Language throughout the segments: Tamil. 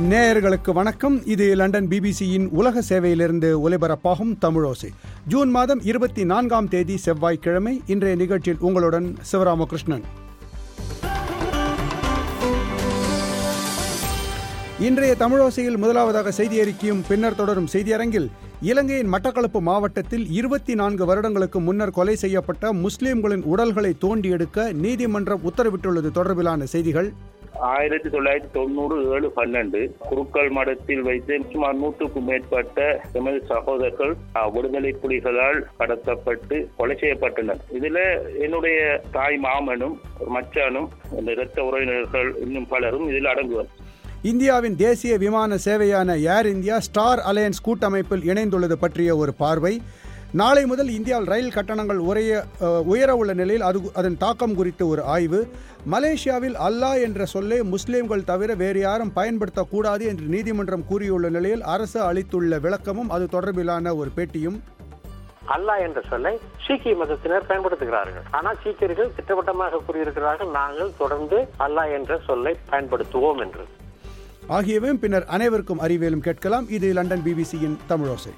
நேயர்களுக்கு வணக்கம் இது லண்டன் பிபிசியின் உலக சேவையிலிருந்து ஒலிபரப்பாகும் தமிழோசை ஜூன் மாதம் இருபத்தி நான்காம் தேதி செவ்வாய்க்கிழமை இன்றைய நிகழ்ச்சியில் உங்களுடன் சிவராமகிருஷ்ணன் இன்றைய தமிழோசையில் முதலாவதாக செய்தி அறிக்கையும் பின்னர் தொடரும் செய்தியரங்கில் இலங்கையின் மட்டக்களப்பு மாவட்டத்தில் இருபத்தி நான்கு வருடங்களுக்கு முன்னர் கொலை செய்யப்பட்ட முஸ்லிம்களின் உடல்களை தோண்டி எடுக்க நீதிமன்றம் உத்தரவிட்டுள்ளது தொடர்பிலான செய்திகள் ஆயிரத்தி தொள்ளாயிரத்தி தொண்ணூறு ஏழு பன்னெண்டு குருக்கள் மடத்தில் வைத்து சுமார் நூற்றுக்கும் மேற்பட்ட எமது சகோதரர்கள் அஹ், விடுதலை புலிகளால் கடத்தப்பட்டு கொலை செய்யப்பட்டனர் இதுல என்னுடைய தாய் மாமனும் ஒரு மச்சானும் இந்த இரத்த உறவினர்கள் இன்னும் பலரும் இதில் அடங்குவர் இந்தியாவின் தேசிய விமான சேவையான ஏர் இந்தியா ஸ்டார் அலையன்ஸ் கூட்டமைப்பில் இணைந்துள்ளது பற்றிய ஒரு பார்வை நாளை முதல் இந்தியாவில் ரயில் கட்டணங்கள் உரைய அஹ், உயர உள்ள நிலையில் அது அதன் தாக்கம் குறித்து ஒரு ஆய்வு மலேசியாவில் அல்லாஹ் என்ற சொல்லை முஸ்லிம்கள் தவிர வேறு யாரும் பயன்படுத்தக்கூடாது என்று நீதிமன்றம் கூறியுள்ள நிலையில் அரசு அளித்துள்ள விளக்கமும் அது தொடர்பிலான ஒரு பேட்டியும் அல்லாஹ் என்ற சொல்லை சீக்கிய மதத்தினர் பயன்படுத்துகிறார்கள் ஆனால் சீக்கியர்கள் திட்டவட்டமாக கூறியிருக்கிறார்கள் நாங்கள் தொடர்ந்து அல்லாஹ் என்ற சொல்லை பயன்படுத்துவோம் என்று ஆகியவையும் பின்னர் அனைவருக்கும் அறிவியலும் கேட்கலாம் இது லண்டன் பிபிசியின் தமிழோசை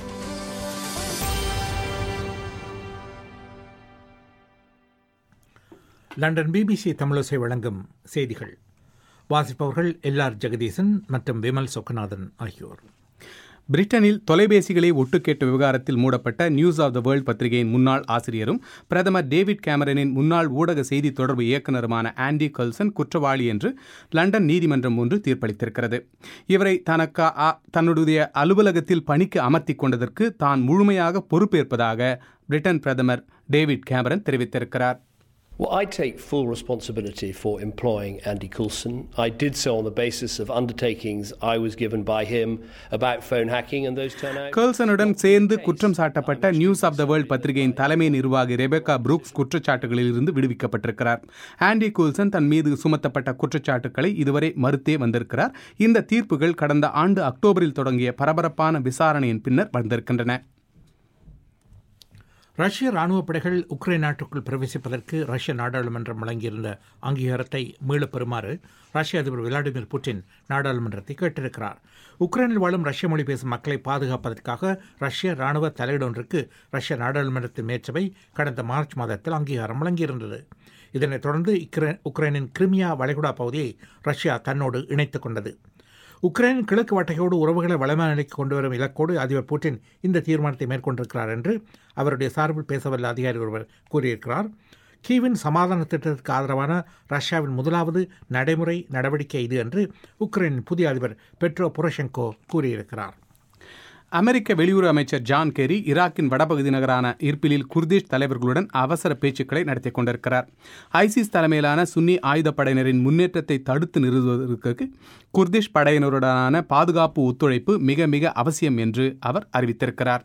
லண்டன் பிபிசி தமிழோசை வழங்கும் செய்திகள் வாசிப்பவர்கள் எல்ஆர் ஜெகதீசன் மற்றும் விமல் சொக்கநாதன் ஆகியோர் பிரிட்டனில் தொலைபேசிகளை ஒட்டுக்கேட்ட விவகாரத்தில் மூடப்பட்ட நியூஸ் ஆஃப் த வேர்ல்ட் பத்திரிகையின் முன்னாள் ஆசிரியரும் பிரதமர் டேவிட் கேமரனின் முன்னாள் ஊடக செய்தி தொடர்பு இயக்குநருமான ஆண்டி கல்சன் குற்றவாளி என்று லண்டன் நீதிமன்றம் ஒன்று தீர்ப்பளித்திருக்கிறது இவரை தனக்கு அ- தன்னுடைய அலுவலகத்தில் பணிக்கு அமர்த்திக் கொண்டதற்கு தான் முழுமையாக பொறுப்பேற்பதாக பிரிட்டன் பிரதமர் டேவிட் கேமரன் தெரிவித்திருக்கிறார் Well, I take full responsibility for employing Andy Coulson. I did so on the basis of undertakings I was given by him about phone hacking, and those turn out. கேர்ள்சனுடன் சேர்ந்து குற்றம் சாட்டப்பட்ட நியூஸ் ஆஃப் த வேர்ல்ட் பத்திரிகையின் தலைமை நிர்வாகி ரெபேக்கா புரூக்ஸ் குற்றச்சாட்டுகளில் இருந்து விடுவிக்கப்பட்டிருக்கிறார் ஆண்டி கூல்சன் தன் மீது சுமத்தப்பட்ட குற்றச்சாட்டுக்களை இதுவரை மறுத்தே வந்திருக்கிறார் இந்த தீர்ப்புகள் கடந்த ஆண்டு அக்டோபரில் தொடங்கிய பரபரப்பான விசாரணையின் பின்னர் வந்திருக்கின்றன ரஷ்ய ராணுவப் படைகள் உக்ரைன் நாட்டுக்குள் பிரவேசிப்பதற்கு ரஷ்ய நாடாளுமன்றம் வழங்கியிருந்த அங்கீகாரத்தை மீளப் பெறுமாறு ரஷ்ய அதிபர் விளாடிமிர் புட்டின் நாடாளுமன்றத்தை கேட்டிருக்கிறார் உக்ரைனில் வாழும் ரஷ்ய மொழி பேசும் மக்களை பாதுகாப்பதற்காக ரஷ்ய ராணுவ தலையீடு ஒன்றுக்கு ரஷ்ய நாடாளுமன்றத்தின் மேற்சபை கடந்த மார்ச் மாதத்தில் அங்கீகாரம் வழங்கியிருந்தது இதனைத் தொடர்ந்து இக்ரை- உக்ரைனின் கிரிமியா வளைகுடா பகுதியை ரஷ்யா தன்னோடு இணைத்துக் கொண்டது உக்ரைன் கிழக்கு வட்டகையோடு உறவுகளை வளமான நிலைக்கு கொண்டு வரும் இலக்கோடு அதிபர் புட்டின் இந்த தீர்மானத்தை மேற்கொண்டிருக்கிறார் என்று அவருடைய சார்பில் பேசவல்ல அதிகாரி ஒருவர் கூறியிருக்கிறார் கீவின் சமாதான திட்டத்திற்கு ஆதரவான ரஷ்யாவின் முதலாவது நடைமுறை நடவடிக்கை இது என்று உக்ரைனின் புதிய அதிபர் பெட்ரோ பொரோஷென்கோ கூறியிருக்கிறார் அமெரிக்க வெளியுறவு அமைச்சர் ஜான் கெரி ஈராக்கின் வடபகுதி நகரான இர்பிலில் குர்திஷ் தலைவர்களுடன் அவசர பேச்சுக்களை நடத்திக் கொண்டிருக்கிறார் ஐசிஸ் தலைமையிலான சுன்னி ஆயுதப்படையினரின் முன்னேற்றத்தை தடுத்து நிறுவுவதற்கு குர்திஷ் படையினருடனான பாதுகாப்பு ஒத்துழைப்பு மிக மிக அவசியம் என்று அவர் அறிவித்திருக்கிறார்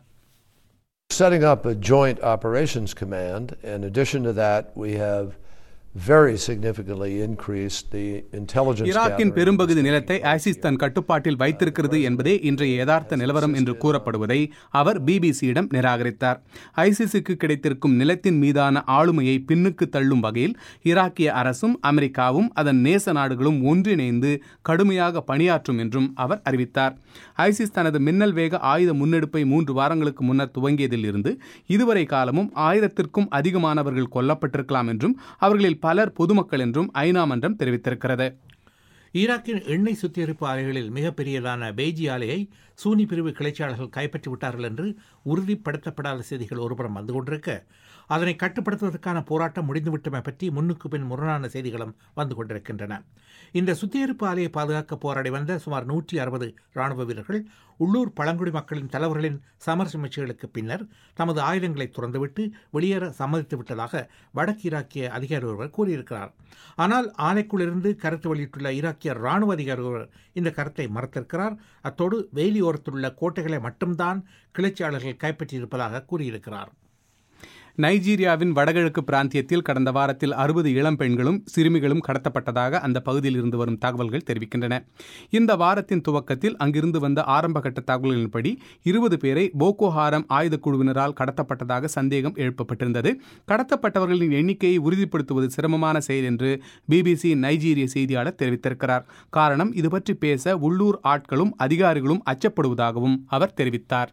Setting up a joint operations command. In addition to that, we have very significantly increased the intelligence ஈராக்கின் gathering. பெரும்பகுதி நிலத்தை ஐசிஸ் தன் கட்டுப்பாட்டில் வைத்திருக்கிறது என்பதே இன்றைய யதார்த்த நிலவரம் என்று கூறப்படுவதை அவர் பிபிசியிடம் நிராகரித்தார் ஐசிஸுக்கு கிடைத்திருக்கும் நிலத்தின் மீதான ஆளுமையை பின்னுக்கு தள்ளும் வகையில் ஈராக்கிய அரசும் அமெரிக்காவும் அதன் நேச நாடுகளும் ஒன்றிணைந்து கடுமையாக பணியாற்றும் என்றும் அவர் அறிவித்தார் ஐசிஸ் தனது மின்னல் வேக ஆயுத முன்னெடுப்பை மூன்று வாரங்களுக்கு முன்னர் துவங்கியதில் இருந்து இதுவரை காலமும் ஆயிரத்திற்கும் அதிகமானவர்கள் கொல்லப்பட்டிருக்கலாம் என்றும் அவர்களில் பலர் பொதுமக்கள் என்றும் ஐநா மன்றம் தெரிவித்திருக்கிறது ஈராக்கின் எண்ணெய் சுத்திகரிப்பு ஆலைகளில் மிகப்பெரியதான பெய்ஜி ஆலையை சூனி பிரிவு கிளைச்சாளர்கள் கைப்பற்றி விட்டார்கள் என்று உறுதிப்படுத்தப்படாத செய்திகள் ஒருபுறம் வந்து கொண்டிருக்க அதனை கட்டுப்படுத்துவதற்கான போராட்டம் முடிந்துவிட்டமை பற்றி முன்னுக்கு பின் முரணான செய்திகளும் வந்து கொண்டிருக்கின்றன இந்த சுத்திகரிப்பு ஆலையை பாதுகாக்க போராடி வந்த சுமார் நூற்றி அறுபது ராணுவ வீரர்கள் உள்ளூர் பழங்குடி மக்களின் தலைவர்களின் சமரச முயற்சிகளுக்கு பின்னர் தமது ஆயுதங்களை துறந்துவிட்டு வெளியேற சம்மதித்து விட்டதாக வடக்கு ஈராக்கிய அதிகாரி ஒருவர் கூறியிருக்கிறார் ஆனால் ஆலைக்குள்ளிருந்து கருத்து வெளியிட்டுள்ள ஈராக்கிய ராணுவ அதிகாரி ஒருவர் இந்த கருத்தை மறுத்திருக்கிறார் அத்தோடு வேலியோரத்துள்ள கோட்டைகளை மட்டும்தான் கிளர்ச்சியாளர்கள் கைப்பற்றியிருப்பதாக கூறியிருக்கிறார் நைஜீரியாவின் வடகிழக்கு பிராந்தியத்தில் கடந்த வாரத்தில் அறுபது இளம் பெண்களும் சிறுமிகளும் கடத்தப்பட்டதாக அந்த பகுதியில் இருந்து வரும் தகவல்கள் தெரிவிக்கின்றன இந்த வாரத்தின் துவக்கத்தில் அங்கிருந்து வந்த ஆரம்பகட்ட தகவல்களின்படி இருபது பேரை போகோ ஹாரம் ஆயுத குழுவினரால் கடத்தப்பட்டதாக சந்தேகம் எழுப்பப்பட்டிருந்தது கடத்தப்பட்டவர்களின் எண்ணிக்கையை உறுதிப்படுத்துவது சிரமமான செயல் என்று பிபிசி நைஜீரிய செய்தியாளர் தெரிவித்திருக்கிறார் காரணம் இது பற்றி பேச உள்ளூர் ஆட்களும் அதிகாரிகளும் அச்சப்படுவதாகவும் அவர் தெரிவித்தார்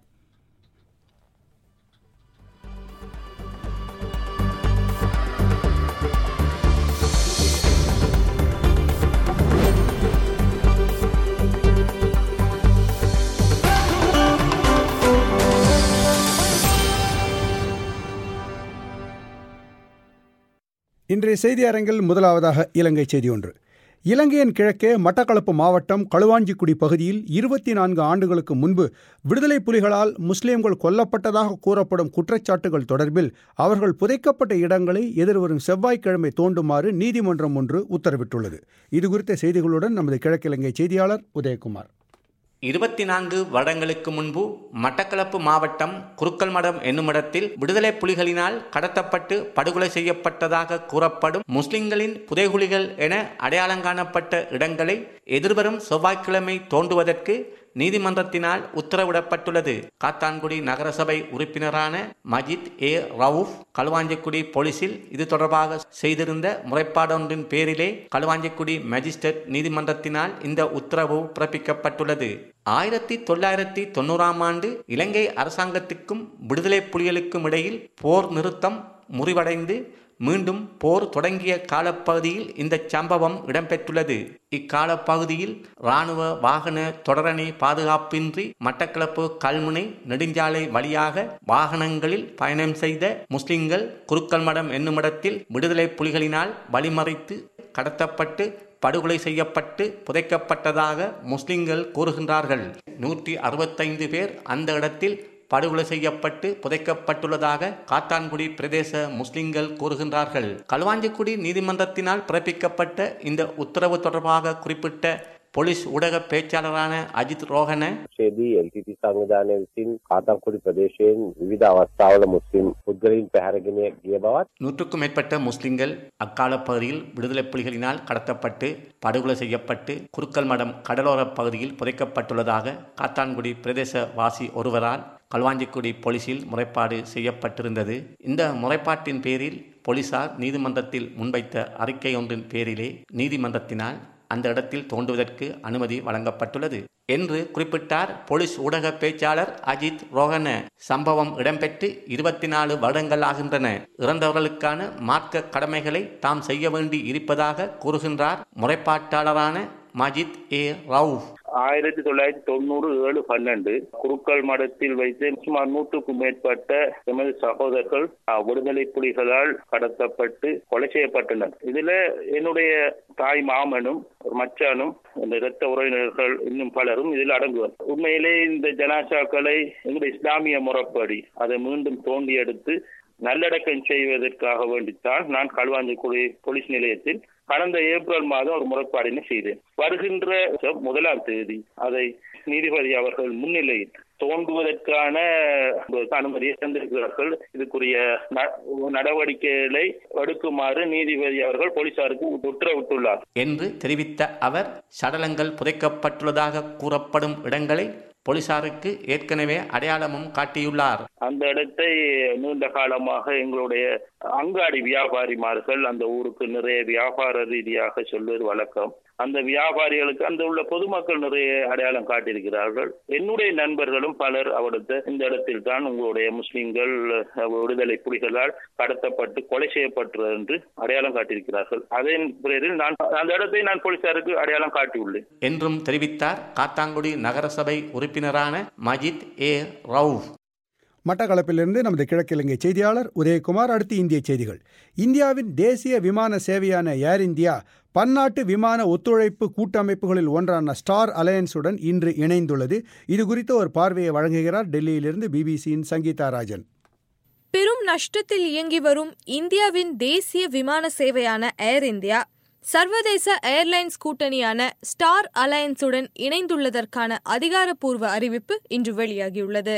இன்றைய செய்தி அரங்கில் முதலாவதாக இலங்கை செய்தி ஒன்று இலங்கையின் கிழக்கே மட்டக்களப்பு மாவட்டம் களுவாஞ்சிக்குடி பகுதியில் இருபத்தி நான்கு ஆண்டுகளுக்கு முன்பு விடுதலை புலிகளால் முஸ்லிம்கள் கொல்லப்பட்டதாக கூறப்படும் குற்றச்சாட்டுகள் தொடர்பில் அவர்கள் புதைக்கப்பட்ட இடங்களை எதிர்வரும் செவ்வாய்க்கிழமை தோண்டுமாறு நீதிமன்றம் ஒன்று உத்தரவிட்டுள்ளது இதுகுறித்த செய்திகளுடன் நமது கிழக்கிழங்கை செய்தியாளர் உதயகுமார் இருபத்தி நான்கு வருடங்களுக்கு முன்பு மட்டக்களப்பு மாவட்டம் குருக்கல் மடம் என்னுமிடத்தில் விடுதலை புலிகளினால் கடத்தப்பட்டு படுகொலை செய்யப்பட்டதாக கூறப்படும் முஸ்லிம்களின் புதைகுழிகள் என அடையாளம் காணப்பட்ட இடங்களை எதிர்வரும் செவ்வாய்க்கிழமை தோண்டுவதற்கு நீதிமன்றத்தினால் உத்தரவிடப்பட்டுள்ளது காத்தான்குடி நகரசபை உறுப்பினரான மஜித் ஏ ரவுஃப் களுவாஞ்சிக்குடி போலீசில் இது தொடர்பாக செய்திருந்த முறைப்பாடொன்றின் பேரிலே களுவாஞ்சிக்குடி மேஜிஸ்ட்ரேட் நீதிமன்றத்தினால் இந்த உத்தரவு பிறப்பிக்கப்பட்டுள்ளது ஆயிரத்தி தொள்ளாயிரத்தி தொண்ணூறாம் ஆண்டு இலங்கை அரசாங்கத்துக்கும் விடுதலை புலிகளுக்கும் இடையில் போர் நிறுத்தம் முறிவடைந்து மீண்டும் போர் தொடங்கிய காலப்பகுதியில் இந்த சம்பவம் இடம்பெற்றுள்ளது இக்காலப்பகுதியில் இராணுவ வாகன தொடரணி பாதுகாப்பின்றி மட்டக்களப்பு கல்முனை நெடுஞ்சாலை வழியாக வாகனங்களில் பயணம் செய்த முஸ்லிம்கள் குருக்கல் மடம் என்னுமிடத்தில் விடுதலை புலிகளினால் வழிமறைத்து கடத்தப்பட்டு படுகொலை செய்யப்பட்டு புதைக்கப்பட்டதாக முஸ்லிம்கள் கூறுகின்றார்கள் நூற்றி அறுபத்தைந்து பேர் அந்த இடத்தில் படுகொலை செய்யப்பட்டு புதைக்கப்பட்டுள்ளதாக காத்தான்குடி பிரதேச முஸ்லிம்கள் கூறுகின்றார்கள் களுவாஞ்சிக்குடி நீதிமன்றத்தினால் பிறப்பிக்கப்பட்ட இந்த உத்தரவு தொடர்பாக குறிப்பிட்ட පොලිස් උඩග පේච්චාලරාණ අජිත් රෝහණ ශේදී එල්ටීටි සංවිධානය විසින් කාතම්කුඩි ප්‍රදේශයෙන් විවිධ අවස්ථාවල මුස්ලිම් පුද්ගලයින් පැහැරගෙන ගිය බවත් நூற்றுக்கும் மேற்பட்ட முஸ்லிம்கள் அக்கால பகுதியில் விடுதலை புலிகளினால் கடத்தப்பட்டு படுகொலை செய்யப்பட்டு குருக்கல் மடம் கடலோர பகுதியில் புதைக்கப்பட்டுள்ளதாக காத்தான்குடி பிரதேச வாசி ஒருவரால் களுவாஞ்சிக்குடி போலீசில் முறைப்பாடு செய்யப்பட்டிருந்தது இந்த முறைப்பாட்டின் பேரில் போலீசார் நீதிமன்றத்தில் முன்வைத்த அறிக்கை ஒன்றின் பேரிலே நீதிமன்றத்தினால் அந்த இடத்தில் தோண்டுவதற்கு அனுமதி வழங்கப்பட்டுள்ளது என்று குறிப்பிட்டார் போலீஸ் ஊடக பேச்சாளர் அஜித் ரோஹன சம்பவம் இடம்பெற்று இருபத்தி நாலு வருடங்கள் ஆகின்றன இறந்தவர்களுக்கான மார்க்க கடமைகளை தாம் செய்ய வேண்டி இருப்பதாக கூறுகின்றார் முறைப்பாட்டாளரான மஜித் ஏ ரவுஃப் ஆயிரத்தி தொள்ளாயிரத்தி தொண்ணூறு ஏழு பன்னெண்டு குருக்கள் மடத்தில் வைத்து சுமார் நூற்றுக்கும் மேற்பட்ட எமது சகோதரர்கள் அஹ், விடுதலை புலிகளால் கடத்தப்பட்டு கொலை செய்யப்பட்டனர் இதுல என்னுடைய தாய் மாமனும் ஒரு மச்சானும் இந்த இரத்த உறவினர்கள் இன்னும் பலரும் இதில் அடங்குவர் உண்மையிலே இந்த ஜனாசாக்களை எங்களுடைய இஸ்லாமிய முறைப்படி அதை மீண்டும் தோண்டி எடுத்து நல்லடக்கம் செய்வதற்காக வேண்டித்தான் நான் களுவாஞ்சிக்குடி போலீஸ் நிலையத்தில் கடந்த ஏப்ரல் மாதம் ஒரு முறைப்பாடினை செய்தேன் வருகின்ற முதலாம் தேதி அதை நீதிபதி அவர்கள் முன்னிலையில் தோண்டுவதற்கான அனுமதியை தந்திருக்கிறார்கள் இதுக்குரிய ந- நடவடிக்கைகளை எடுக்குமாறு நீதிபதி அவர்கள் போலீசாருக்கு உத்தரவிட்டுள்ளார் என்று தெரிவித்த அவர் சடலங்கள் புதைக்கப்பட்டுள்ளதாக கூறப்படும் இடங்களை போலீசாருக்கு ஏற்கனவே அடையாளமும் காட்டியுள்ளார் அந்த இடத்தை நீண்ட காலமாக எங்களுடைய அங்காடி வியாபாரிமார்கள் அந்த ஊருக்கு நிறைய வியாபார ரீதியாக சொல்வது வழக்கம் அந்த வியாபாரிகளுக்கு அந்த உள்ள பொதுமக்கள் நிறைய அடையாளம் காட்டியிருக்கிறார்கள் என்னுடைய நண்பர்களும் பலர் அவடுத்த இந்த இடத்தில் தான் உங்களுடைய முஸ்லிம்கள் அஹ், விடுதலை புலிகளால் கடத்தப்பட்டு கொலை செய்யப்பட்டது என்று அடையாளம் காட்டியிருக்கிறார்கள் அதன் பேரில் நான் அந்த இடத்தை நான் போலீசாருக்கு அடையாளம் காட்டியுள்ளேன் என்றும் தெரிவித்தார் காத்தாங்குடி நகரசபை உறுப்பினரான மஜித் ஏ ரவுஃப் மட்டக்களப்பிலிருந்து நமது கிழக்கிழங்கை செய்தியாளர் உதயகுமார் அடுத்து இந்திய செய்திகள் இந்தியாவின் தேசிய விமான சேவையான ஏர் இந்தியா பன்னாட்டு விமான ஒத்துழைப்பு கூட்டமைப்புகளில் ஒன்றான ஸ்டார் அலையன்ஸுடன் இன்று இணைந்துள்ளது இது குறித்த ஒரு பார்வையை வழங்குகிறார் டெல்லியிலிருந்து பிபிசியின் சங்கீதா ராஜன் பெரும் நஷ்டத்தில் இயங்கி வரும் இந்தியாவின் தேசிய விமான சேவையான ஏர் இந்தியா சர்வதேச ஏர்லைன்ஸ் கூட்டணியான ஸ்டார் அலையன்ஸுடன் இணைந்துள்ளதற்கான அதிகாரப்பூர்வ அறிவிப்பு இன்று வெளியாகியுள்ளது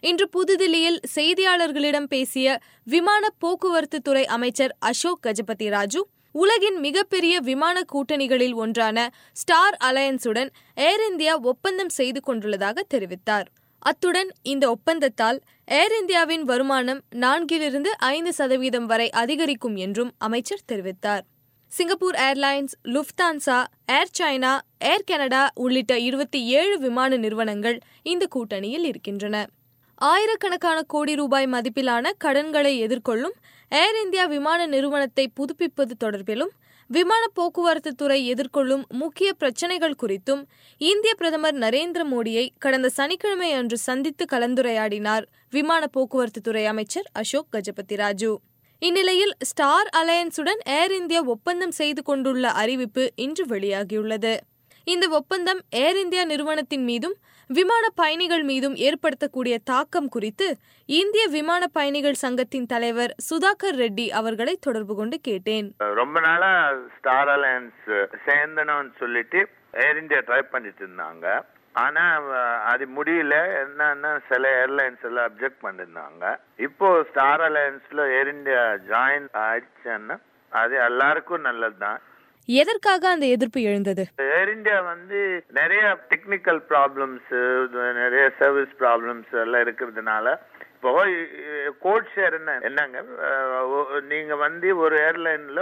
இன்று புதுதில்லியில் செய்தியாளர்களிடம் பேசிய விமான போக்குவரத்து துறை அமைச்சர் அசோக் கஜபதி ராஜு உலகின் மிகப்பெரிய விமான கூட்டணிகளில் ஒன்றான ஸ்டார் அலையன்ஸுடன் ஏர் இந்தியா ஒப்பந்தம் செய்து கொண்டுள்ளதாக தெரிவித்தார் அத்துடன் இந்த ஒப்பந்தத்தால் ஏர் இந்தியாவின் வருமானம் நான்கிலிருந்து ஐந்து சதவீதம் வரை அதிகரிக்கும் என்றும் அமைச்சர் தெரிவித்தார் Singapore Airlines Lufthansa Air China Air Canada உள்ளிட்ட இருபத்தி ஏழு விமான நிறுவனங்கள் இந்த கூட்டணியில் இருக்கின்றன ஆயிரக்கணக்கான கோடி ரூபாய் மதிப்பிலான கடன்களை எதிர்கொள்ளும் ஏர் இந்தியா விமான நிறுவனத்தை புதுப்பிப்பது தொடர்பிலும் விமான போக்குவரத்து துறை எதிர்கொள்ளும் முக்கிய பிரச்சினைகள் குறித்தும் இந்திய பிரதமர் நரேந்திர மோடியை கடந்த சனிக்கிழமை அன்று சந்தித்து கலந்துரையாடினார் விமான போக்குவரத்து துறை அமைச்சர் அசோக் கஜபதி ராஜு இந்நிலையில் ஸ்டார் அலையன்ஸுடன் ஏர் இந்தியா ஒப்பந்தம் செய்து கொண்டுள்ள அறிவிப்பு இன்று வெளியாகியுள்ளது இந்த ஒப்பந்தம் ஏர் இந்தியா நிறுவனத்தின் மீதும் விமான பயணிகள் மீதும் ஏற்படுத்தக்கூடிய தாக்கம் குறித்து இந்திய விமான பயணிகள் சங்கத்தின் தலைவர் சுதாகர் ரெட்டி அவர்களை தொடர்பு கொண்டு கேட்டேன் ரொம்ப நாளா ஸ்டார் அலையன்ஸ் சேர்ந்தனும்னு சொல்லிட்டு ஏர் இந்தியா ட்ரை பண்ணிட்டு இருந்தாங்க ஆனா அஹ், அது முடியல என்னன்னா சில ஏர்லைன்ஸ் எல்லாம் அப்செக்ட் பண்ணிருந்தாங்க இப்போ ஸ்டார் அலையன்ஸ்ல ஏர் இந்தியா ஜாயின் ஆயிடுச்சுன்னா அது எல்லாருக்கும் நல்லதுதான் எதற்காக அந்த எதிர்ப்பு எழுந்தது ஏர் இந்தியா வந்து நிறைய டெக்னிக்கல் ப்ராப்ளம்ஸ் நிறைய சர்வீஸ் ப்ராப்ளம்ஸ் எல்லாம் இருக்கிறதுனால இப்போ கோட் ஷேர் என்ன என்னங்க அஹ், ஒ- நீங்க வந்து ஒரு ஏர்லைன்ல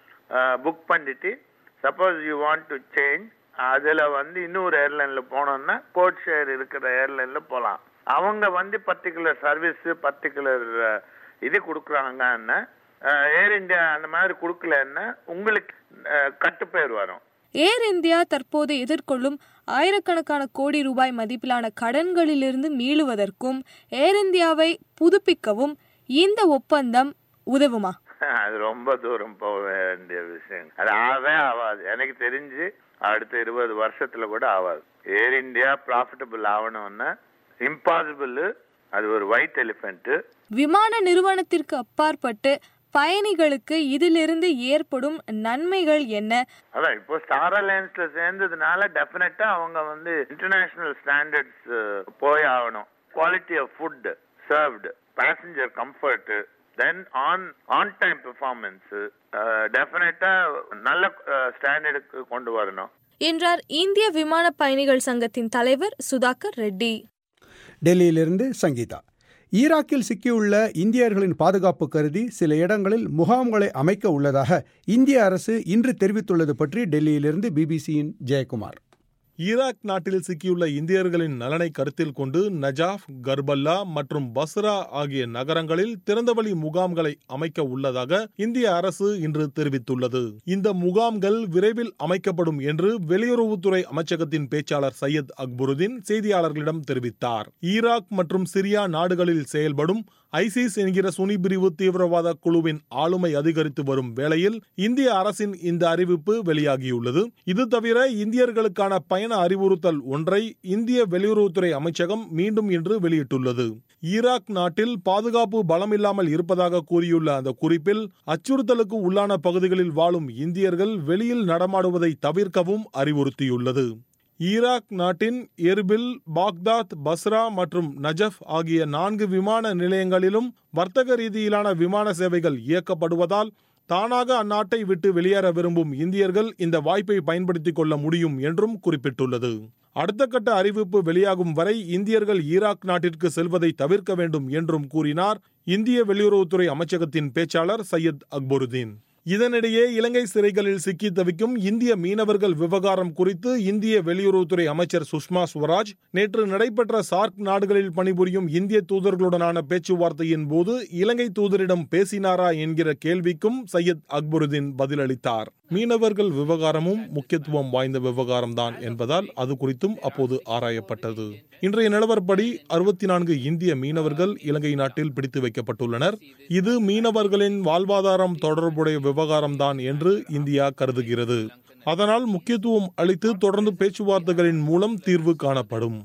புக் பண்ணிட்டு suppose you want to change அதுல வந்து இன்னொரு ஏர்லைன்ல போனோம்னா கோட் ஷேர் இருக்கிற ஏர்லைன்ல போலாம் அவங்க வந்து பர்டிகுலர் சர்வீஸ் பர்டிகுலர் இது கொடுக்குறாங்கன்னா ஏர் இந்தியா அந்த மாதிரி கொடுக்கலன்னா உங்களுக்கு அஹ், கட்டுப்பேர் வரும் ஏர் இந்தியா தற்போது எதிர்கொள்ளும் ஆயிரக்கணக்கான கோடி ரூபாய் மதிப்பிலான கடன்களிலிருந்து மீளுவதற்கும் ஏர் இந்தியாவை புதுப்பிக்கவும் இந்த ஒப்பந்தம் உதவுமா அது ரொம்ப தூரம் போக வேண்டிய விஷயம் அது ஆகவே ஆகாது எனக்கு தெரிஞ்சு அடுத்த இருபது வருஷத்துல கூட ஆகாது ஏர் இந்தியா ப்ராஃபிட்டபிள் ஆகணும்னா இம்பாசிபிள் அது ஒரு ஒயிட் எலிஃபென்ட் விமான நிறுவனத்திற்கு அப்பாற்பட்டு பயணிகளுக்கு இதிலிருந்து ஏற்படும் நன்மைகள் என்ன அதான் இப்போ ஸ்டார் அலையன்ஸ்ல சேர்ந்ததுனால டெஃபினட்டா அவங்க வந்து இன்டர்நேஷனல் ஸ்டாண்டர்ட்ஸ் போய் ஆகணும் quality of food served passenger comfort then on on time performance டெஃபினட்டா நல்ல ஸ்டாண்டர்டுக்கு கொண்டு வரணும் என்றார் இந்திய விமான பயணிகள் சங்கத்தின் தலைவர் சுதாகர் ரெட்டி டெல்லியிலிருந்து சங்கீதா ஈராக்கில் சிக்கியுள்ள இந்தியர்களின் பாதுகாப்பு கருதி சில இடங்களில் முகாம்களை அமைக்க உள்ளதாக இந்திய அரசு இன்று தெரிவித்துள்ளது பற்றி டெல்லியிலிருந்து பிபிசியின் ஜெயக்குமார் ஈராக் நாட்டில் சிக்கியுள்ள இந்தியர்களின் நலனை கருத்தில் கொண்டு நஜாஃப் கர்பல்லா மற்றும் பஸ்ரா ஆகிய நகரங்களில் திறந்தவெளி முகாம்களை அமைக்க உள்ளதாக இந்திய அரசு இன்று தெரிவித்துள்ளது இந்த முகாம்கள் விரைவில் அமைக்கப்படும் என்று வெளியுறவுத்துறை அமைச்சகத்தின் பேச்சாளர் சையத் அக்பருதீன் செய்தியாளர்களிடம் தெரிவித்தார் ஈராக் மற்றும் சிரியா நாடுகளில் செயல்படும் ஐசிஸ் என்கிற சுனி பிரிவு தீவிரவாத குழுவின் ஆளுமை அதிகரித்து வரும் வேளையில் இந்திய அரசின் இந்த அறிவிப்பு வெளியாகியுள்ளது இது தவிர இந்தியர்களுக்கான பயண அறிவுறுத்தல் ஒன்றை இந்திய வெளியுறவுத்துறை அமைச்சகம் மீண்டும் இன்று வெளியிட்டுள்ளது ஈராக் நாட்டில் பாதுகாப்பு பலமில்லாமல் இருப்பதாக கூறியுள்ள அந்த குறிப்பில் அச்சுறுத்தலுக்கு உள்ளான பகுதிகளில் வாழும் இந்தியர்கள் வெளியில் நடமாடுவதை தவிர்க்கவும் அறிவுறுத்தியுள்ளது ஈராக் நாட்டின் எர்பில் பாக்தாத் பஸ்ரா மற்றும் நஜஃப் ஆகிய நான்கு விமான நிலையங்களிலும் வர்த்தக ரீதியிலான விமான சேவைகள் இயக்கப்படுவதால் தானாக அந்நாட்டை விட்டு வெளியேற விரும்பும் இந்தியர்கள் இந்த வாய்ப்பை பயன்படுத்திக் கொள்ள முடியும் என்றும் குறிப்பிட்டுள்ளது அடுத்த கட்ட அறிவிப்பு வெளியாகும் வரை இந்தியர்கள் ஈராக் நாட்டிற்கு செல்வதை தவிர்க்க வேண்டும் என்றும் கூறினார் இந்திய வெளியுறவுத்துறை அமைச்சகத்தின் பேச்சாளர் சையத் அக்பருதீன் இதனிடையே இலங்கை சிறைகளில் சிக்கி தவிக்கும் இந்திய மீனவர்கள் விவகாரம் குறித்து இந்திய வெளியுறவுத்துறை அமைச்சர் சுஷ்மா ஸ்வராஜ் நேற்று நடைபெற்ற சார்க் நாடுகளில் பணிபுரியும் இந்திய தூதர்களுடனான பேச்சுவார்த்தையின் போது இலங்கை தூதரிடம் பேசினாரா என்கிற கேள்விக்கும் சையத் அக்பருதீன் பதிலளித்தார் மீனவர்கள் விவகாரமும் முக்கியத்துவம் வாய்ந்த விவகாரம்தான் என்பதால் அது குறித்தும் அப்போது ஆராயப்பட்டது இன்றைய நிலவரப்படி அறுபத்தி நான்கு இந்திய மீனவர்கள் இலங்கை நாட்டில் பிடித்து வைக்கப்பட்டுள்ளனர் இது மீனவர்களின் வாழ்வாதாரம் தொடர்புடைய விவகாரம்தான் என்று இந்தியா கருதுகிறது அதனால் முக்கியத்துவம் அளித்து தொடர்ந்து பேச்சுவார்த்தைகளின் மூலம் தீர்வு காணப்படும்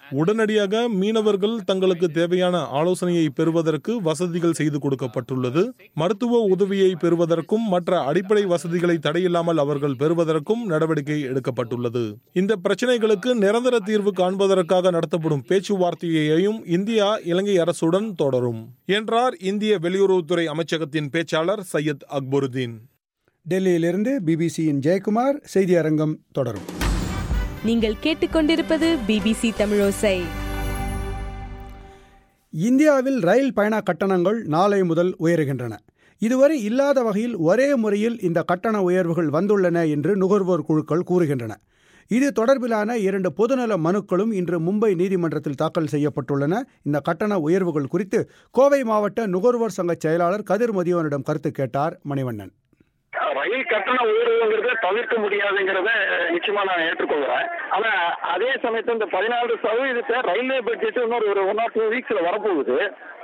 உடனடியாக மீனவர்கள் தங்களுக்கு தேவையான ஆலோசனையை பெறுவதற்கு வசதிகள் செய்து கொடுக்கப்பட்டுள்ளது மருத்துவ உதவியை பெறுவதற்கும் மற்ற அடிப்படை வசதிகளை தடையில்லாமல் அவர்கள் பெறுவதற்கும் நடவடிக்கை எடுக்கப்பட்டுள்ளது இந்த பிரச்சனைகளுக்கு நிரந்தர தீர்வு காண்பதற்காக நடத்தப்படும் பேச்சுவார்த்தையையும் இந்தியா இலங்கை அரசுடன் தொடரும் என்றார் இந்திய வெளியுறவுத்துறை அமைச்சகத்தின் பேச்சாளர் சையத் அக்பருதீன் டெல்லியிலிருந்து பிபிசியின் ஜெயக்குமார் செய்தி அரங்கம் தொடரும் நீங்கள் கேட்டுக்கொண்டிருப்பது பிபிசி தமிழோசை இந்தியாவில் ரயில் பயண கட்டணங்கள் நாளை முதல் உயருகின்றன இதுவரை இல்லாத வகையில் ஒரே முறையில் இந்த கட்டண உயர்வுகள் வந்துள்ளன என்று நுகர்வோர் குழுக்கள் கூறுகின்றன இது தொடர்பிலான இரண்டு பொதுநல மனுக்களும் இன்று மும்பை நீதிமன்றத்தில் தாக்கல் செய்யப்பட்டுள்ளன இந்த கட்டண உயர்வுகள் குறித்து கோவை மாவட்ட நுகர்வோர் சங்க செயலாளர் கதிர் மதியவனிடம் கருத்து கேட்டார் மணிவண்ணன் ரயில் கட்டண உயர்வுங்கிறத தவிர்க்க முடியாதுங்கிறத நிச்சயமா நான் ஏற்றுக்கொள்கிறேன் ஆனா அதே சமயத்துல இந்த பதினாலு சதவீதத்தை ரயில்வே பட்ஜெட் இன்னொரு ஒரு ஒன் ஆர் டூ வீக்ஸ்ல வரப்போகுது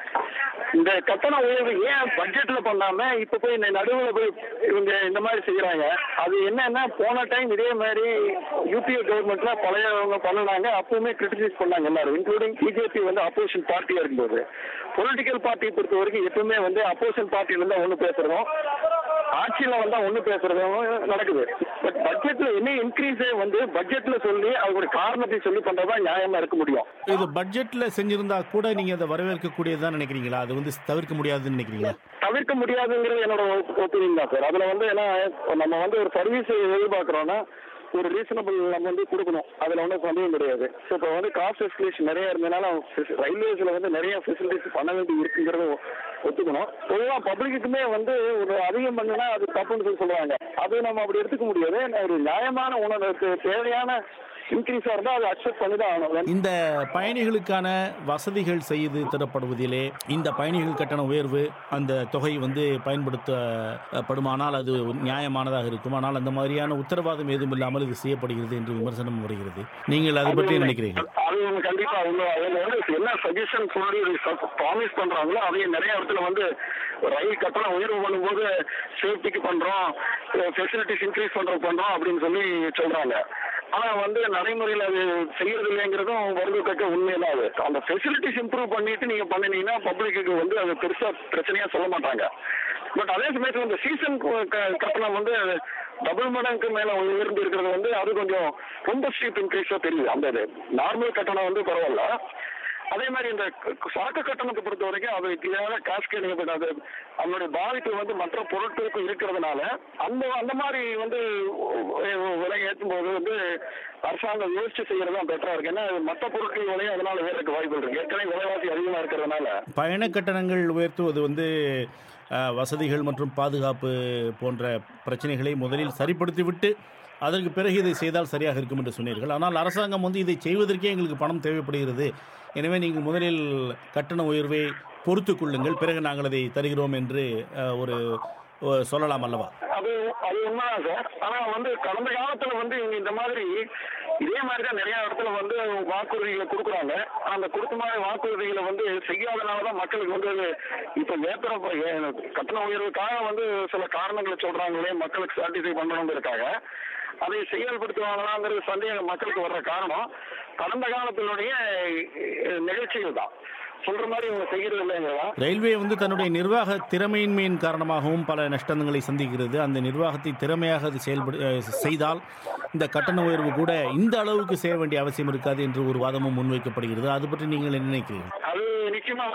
இந்த கட்டண உயர்வு ஏன் பட்ஜெட்ல பண்ணாம இப்ப போய் இந்த நடுவுல போய் இவங்க இந்த மாதிரி செய்யறாங்க அது என்னன்னா போன டைம் இதே மாதிரி யூபிஏ கவர்மெண்ட்ல பழையவங்க பண்ணினாங்க அப்பவுமே கிரிட்டிசைஸ் பண்ணாங்க எல்லாரும் இன்க்ளூடிங் பிஜேபி வந்து அப்போசிஷன் பார்ட்டியா இருக்கும்போது பொலிட்டிக்கல் பார்ட்டியை பொறுத்த வரைக்கும் எப்பவுமே வந்து அப்போசிஷன் பார்ட்டில இருந்தா ஒண்ணு பேசுறதும் ஆட்சியில வந்தா ஒண்ணு பேசுறதும் நடக்குது பட் பட்ஜெட்ல என்ன இன்க்ரீஸே வந்து பட்ஜெட்ல சொல்லி அவங்களோட காரணத்தை சொல்லி பண்றதா நியாயமா இருக்க முடியும் இது பட்ஜெட்ல செஞ்சிருந்தா கூட நீங்க அதை வரவேற்கக்கூடியதான் நினைக்கிறீங்களா அது வந்து தவிர்க்க முடியாதுன்னு நினைக்கிறீங்களா தவிர்க்க முடியாதுங்கிறது என்னோட ஒப்பீனியன் தான் சார் அதுல வந்து ஏன்னா நம்ம வந்து ஒரு சர்வீஸ் எதிர்பார்க்கறோம்னா ஒரு ரீசனபிள் நம்ம வந்து கொடுக்கணும் அதுல ஒன்றும் சந்தேகம் கிடையாது ஸோ இப்போ வந்து காஸ்ட் எஸ்கலேஷன் நிறைய இருந்ததுனால ரயில்வேஸ்ல வந்து நிறைய ஃபெசிலிட்டிஸ் பண்ண வேண்டி இருக்குங்கிறத ஒத்துக்கணும் பொதுவாக பப்ளிக்குமே வந்து ஒரு அதிகம் பண்ணுனா அது தப்புன்னு சொல்லி சொல்லுவாங்க அது நம்ம அப்படி எடுத்துக்க முடியாது ஒரு நியாயமான உணவுக்கு தேவையான இன்க்ரீஸா இருந்தா அதை அக்செப்ட் பண்ணி தான் ஆகணும் இந்த பயணிகளுக்கான வசதிகள் செய்து தரப்படுவதிலே இந்த பயணிகள் கட்டண உயர்வு அந்த தொகை வந்து பயன்படுத்தப்படுமானால் அது நியாயமானதாக இருக்கும் ஆனால் அந்த மாதிரியான உத்தரவாதம் ஏதும் இல்லாமல் இது செய்யப்படுகிறது என்று விமர்சனம் வருகிறது நீங்கள் அதை பற்றி நினைக்கிறீர்கள் அது ஒண்ணு கண்டிப்பா ஒண்ணு அதுல வந்து என்ன சஜஷன் சொல்லி ப்ராமிஸ் பண்றாங்களோ அதையும் நிறைய இடத்துல வந்து ரயில் கட்டணம் உயர்வு பண்ணும்போது சேஃப்டிக்கு பண்றோம் ஃபெசிலிட்டிஸ் இன்க்ரீஸ் பண்றோம் பண்றோம் அப்படின்னு சொல்லி சொல்றாங்க ஆனா வந்து நடைமுறையில் அது செய்யறது இல்லைங்கிறதும் வருந்தத்தக்க உண்மையில அது அந்த ஃபெசிலிட்டிஸ் இம்ப்ரூவ் பண்ணிட்டு நீங்க பண்ணினீங்கன்னா பப்ளிக்கு வந்து அது பெருசா பிரச்சனையா சொல்ல மாட்டாங்க பட் அதே சமயத்துல இந்த சீசன் கட்டணம் வந்து டபுள் மடங்கு மேல உயர்ந்து இருக்கிறது வந்து அது கொஞ்சம் ரொம்ப ஸ்டீப் இன்க்ரீஸா தெரியுது அந்த இது நார்மல் கட்டணம் வந்து பரவாயில்ல அதே மாதிரி இந்த சரக்கு கட்டணத்தை பொறுத்த வரைக்கும் அது கிளியரான காஸ்கேடிங் அது அதனுடைய பாதிப்பு வந்து மற்ற பொருட்களுக்கும் இருக்கிறதுனால அந்த அந்த மாதிரி வந்து விலை ஏற்றும் போது வந்து அரசாங்கம் யோசிச்சு செய்யறது தான் பெட்டரா இருக்கு ஏன்னா மற்ற பொருட்கள் விலையும் அதனால ஏறதுக்கு வாய்ப்பு இருக்கு ஏற்கனவே விலைவாசி அதிகமா இருக்கிறதுனால பயண கட்டணங்கள் உயர்த்துவது வந்து வசதிகள் மற்றும் பாதுகாப்பு போன்ற பிரச்சனைகளை முதலில் சரிப்படுத்திவிட்டு அதற்கு பிறகு இதை செய்தால் சரியாக இருக்கும் என்று சொன்னீர்கள் ஆனால் அரசாங்கம் வந்து இதை செய்வதற்கே எங்களுக்கு பணம் தேவைப்படுகிறது எனவே நீங்கள் முதலில் கட்டண உயர்வை பொறுத்து கொள்ளுங்கள் பிறகு நாங்கள் அதை தருகிறோம் என்று ஒரு சொல்லலாம் அல்லவா அது அது உண்மைதான் சார் ஆனா வந்து கடந்த காலத்துல வந்து இவங்க இந்த மாதிரி இதே மாதிரி தான் நிறைய இடத்துல வந்து வாக்குறுதிகளை கொடுக்குறாங்க அந்த கொடுத்த மாதிரி வாக்குறுதிகளை வந்து செய்யாதனாலதான் மக்களுக்கு வந்து இப்ப ஏத்துற கட்டண உயர்வுக்காக வந்து சில காரணங்களை சொல்றாங்களே மக்களுக்கு சாட்டிஸ்ஃபை பண்ணணுங்கிறதுக்காக அதை செயல்படுத்துவாங்களாங்கிறது சந்தேகம் மக்களுக்கு வர்ற காரணம் கடந்த காலத்தினுடைய நிகழ்ச்சிகள் தான் சொல்ற மாதிரி இவங்க செய்யறது இல்லைங்களா ரயில்வே வந்து தன்னுடைய நிர்வாக திறமையின்மையின் காரணமாகவும் பல நஷ்டங்களை சந்திக்கிறது அந்த நிர்வாகத்தை திறமையாக அது செயல்படு செய்தால் இந்த கட்டண உயர்வு கூட இந்த அளவுக்கு செய்ய வேண்டிய அவசியம் இருக்காது என்று ஒரு வாதமும் முன்வைக்கப்படுகிறது அது பற்றி நீங்கள் என்ன நினைக்கிறீர்கள் அது நிச்சயமா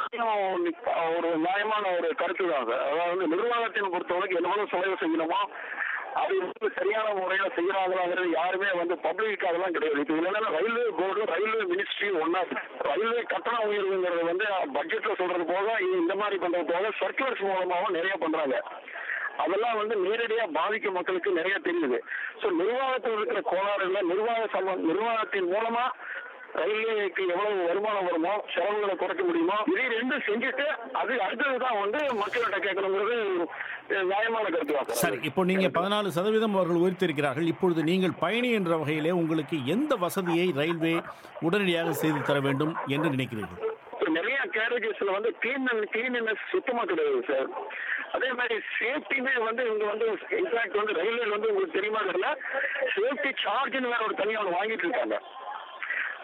ஒரு நியாயமான ஒரு கருத்து தான் சார் அதாவது நிர்வாகத்தின் பொறுத்தவரைக்கும் எவ்வளவு செலவு செய்யணுமோ அது வந்து சரியான முறையில செய்யறாங்களாங்கிறது யாருமே வந்து பப்ளிக் அதெல்லாம் கிடையாது இப்போ என்னன்னா ரயில்வே போர்டு ரயில்வே மினிஸ்ட்ரி ஒன்னா ரயில்வே கட்டண உயர்வுங்கிறது வந்து பட்ஜெட்ல சொல்றது போக இந்த மாதிரி பண்றது போக சர்க்குலர்ஸ் மூலமாவும் நிறைய பண்றாங்க அதெல்லாம் வந்து நேரடியா பாதிக்கும் மக்களுக்கு நிறைய தெரியுது ஸோ நிர்வாகத்தில் இருக்கிற கோளாறுல நிர்வாக சம நிர்வாகத்தின் மூலமா ரயில்வேக்கு எவ்வளவு வருமானம் வருமோ செலவுகளை குறைக்க முடியுமோ இதை ரெண்டும் செஞ்சுட்டு அது அடுத்ததுதான் வந்து மக்கள்கிட்ட கேட்கணுங்கிறது நியாயமான கருத்து தான் சரி இப்போ நீங்க பதினாலு சதவீதம் அவர்கள் உயர்த்திருக்கிறார்கள் இப்பொழுது நீங்கள் பயணி என்ற வகையிலே உங்களுக்கு எந்த வசதியை ரயில்வே உடனடியாக செய்து தர வேண்டும் என்று நினைக்கிறீர்கள் நிறைய கேரேஜஸ்ல வந்து கிளீன் கிளீனினஸ் சுத்தமா கிடையாது சார் அதே மாதிரி சேஃப்டியுமே வந்து இவங்க வந்து இன்ஃபேக்ட் வந்து ரயில்வே வந்து உங்களுக்கு தெரியுமா தெரியல சேஃப்டி சார்ஜ்னு வேற ஒரு தனியாக ஒன்று வாங்கிட்டு இருக்காங்க